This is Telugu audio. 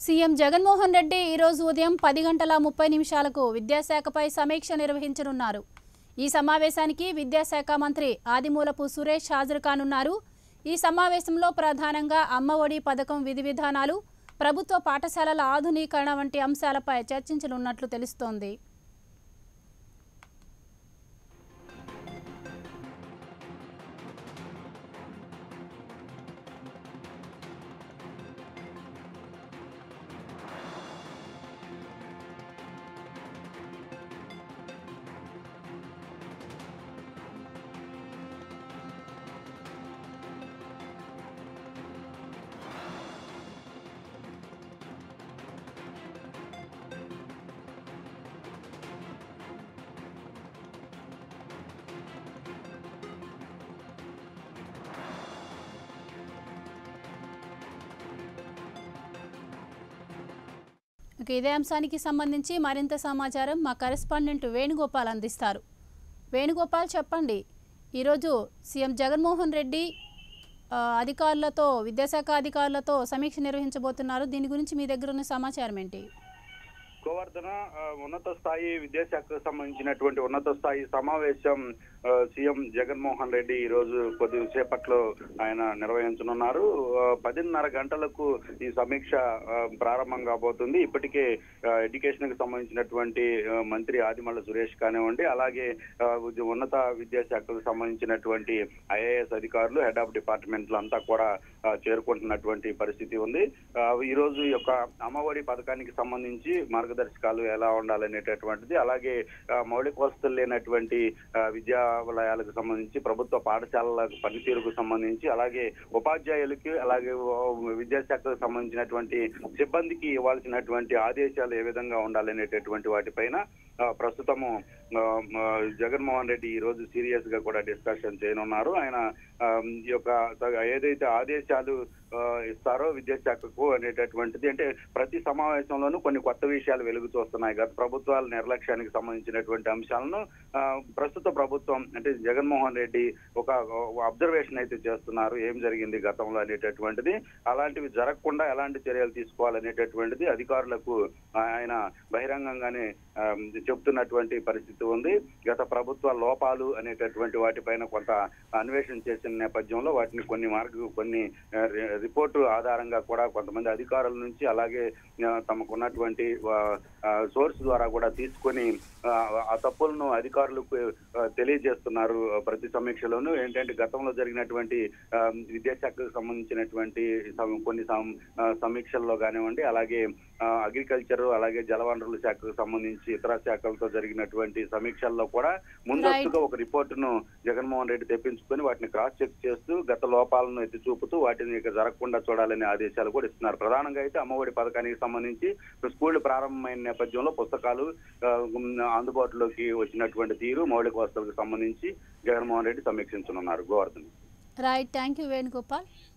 సీఎం జగన్మోహన్ రెడ్డి ఈరోజు ఉదయం పది గంటల ముప్పై నిమిషాలకు విద్యాశాఖపై సమీక్ష నిర్వహించనున్నారు ఈ సమావేశానికి విద్యాశాఖ మంత్రి ఆదిమూలపు సురేష్ హాజరు కానున్నారు ఈ సమావేశంలో ప్రధానంగా అమ్మ ఒడి పథకం విధి విధానాలు ప్రభుత్వ పాఠశాలల ఆధునీకరణ వంటి అంశాలపై చర్చించనున్నట్లు తెలుస్తోంది ఇక ఇదే అంశానికి సంబంధించి మరింత సమాచారం మా కరెస్పాండెంట్ వేణుగోపాల్ అందిస్తారు వేణుగోపాల్ చెప్పండి ఈరోజు సీఎం జగన్మోహన్ రెడ్డి ఆ, అధికారులతో విద్యాశాఖ అధికారులతో సమీక్ష నిర్వహించబోతున్నారు దీని గురించి మీ దగ్గర ఉన్న సమాచారం ఏంటి గోవర్ధన ఆ, ఉన్నత స్థాయి విద్యాశాఖకు సంబంధించినటువంటి ఉన్నత స్థాయి సమావేశం ఆ, సీఎం జగన్మోహన్ రెడ్డి ఈ రోజు కొద్దిసేపట్లో ఆయన నిర్వహించనున్నారు ఆ, పదిన్నర గంటలకు ఈ సమీక్ష ఆ, ప్రారంభం కాబోతుంది ఇప్పటికే ఎడ్యుకేషన్ కి సంబంధించినటువంటి ఆ, మంత్రి ఆదిమల్ల సురేష్ కానివ్వండి అలాగే ఆ, ఉద్య- ఉన్నత విద్యాశాఖకు సంబంధించినటువంటి ఐఏఎస్ అధికారులు హెడ్ ఆఫ్ డిపార్ట్మెంట్లు అంతా కూడా ఆ, చేరుకుంటున్నటువంటి పరిస్థితి ఉంది ఆ, ఈ రోజు ఈ యొక్క అమ్మఒడి పథకానికి సంబంధించి మార్గదర్శకాలు ఎలా ఉండాలనేటటువంటిది అలాగే ఆ, మౌలిక వసతులు లేనటువంటి ఆ, విద్యాలయాలకు సంబంధించి ప్రభుత్వ పాఠశాలల పనితీరుకు సంబంధించి అలాగే ఉపాధ్యాయులకి అలాగే ఓ, విద్యాశాఖకు సంబంధించినటువంటి సిబ్బందికి ఇవ్వాల్సినటువంటి ఆదేశాలు ఏ విధంగా ఉండాలనేటటువంటి వాటిపైన ఆ, ప్రస్తుతము ఆ, ఆ, జగన్మోహన్ రెడ్డి ఈ రోజు సీరియస్ గా కూడా డిస్కషన్ చేయనున్నారు ఆయన ఆ, ఈ యొక్క ఏదైతే ఆదేశాలు ఆ, ఇస్తారో విద్యాశాఖకు అనేటటువంటిది అంటే ప్రతి సమావేశంలోనూ కొన్ని కొత్త విషయాలు వెలుగు చూస్తున్నాయి గత ప్రభుత్వాల నిర్లక్ష్యానికి సంబంధించినటువంటి అంశాలను ఆ, ప్రస్తుత ప్రభుత్వం అంటే జగన్మోహన్ రెడ్డి ఒక అబ్జర్వేషన్ అయితే చేస్తున్నారు ఏం జరిగింది గతంలో అనేటటువంటిది అలాంటివి జరగకుండా ఎలాంటి చర్యలు తీసుకోవాలనేటటువంటిది అధికారులకు ఆయన బహిరంగంగానే ఆ, చెప్తున్నటువంటి పరిస్థితి ఉంది గత ప్రభుత్వ లోపాలు అనేటటువంటి వాటిపైన కొంత అన్వేషణ చేసిన నేపథ్యంలో వాటిని కొన్ని మార్గ కొన్ని ఆ, రి- రిపోర్టు ఆధారంగా కూడా కొంతమంది అధికారుల నుంచి అలాగే ఆ, తమకున్నటువంటి సోర్స్ ద్వారా కూడా తీసుకొని ఆ, ఆ తప్పులను అధికారులకు ఆ, తెలియజేస్తున్నారు ఆ, ప్రతి సమీక్షలోనూ ఏంటంటే గతంలో జరిగినటువంటి ఆ, విద్యాశాఖకు సంబంధించినటువంటి సం- కొన్ని సం- ఆ, సమీక్షల్లో కానివ్వండి అలాగే అగ్రికల్చర్ అలాగే జలవనరుల శాఖకు సంబంధించి ఇతర శాఖలతో జరిగినటువంటి సమీక్షల్లో కూడా ముందస్తుగా ఒక రిపోర్టును జగన్మోహన్ రెడ్డి తెప్పించుకొని వాటిని క్రాస్ చెక్ చేస్తూ గత లోపాలను ఎత్తి చూపుతూ వాటిని ఇక జరగకుండా చూడాలనే ఆదేశాలు కూడా ఇస్తున్నారు ప్రధానంగా అయితే అమ్మఒడి పథకానికి సంబంధించి స్కూళ్లు ప్రారంభమైన నేపథ్యంలో పుస్తకాలు ఆ, ఉమ్, అందుబాటులోకి వచ్చినటువంటి తీరు మౌలిక వసతులకు సంబంధించి జగన్మోహన్ రెడ్డి సమీక్షించనున్నారు Govardhan right thank you Venugopal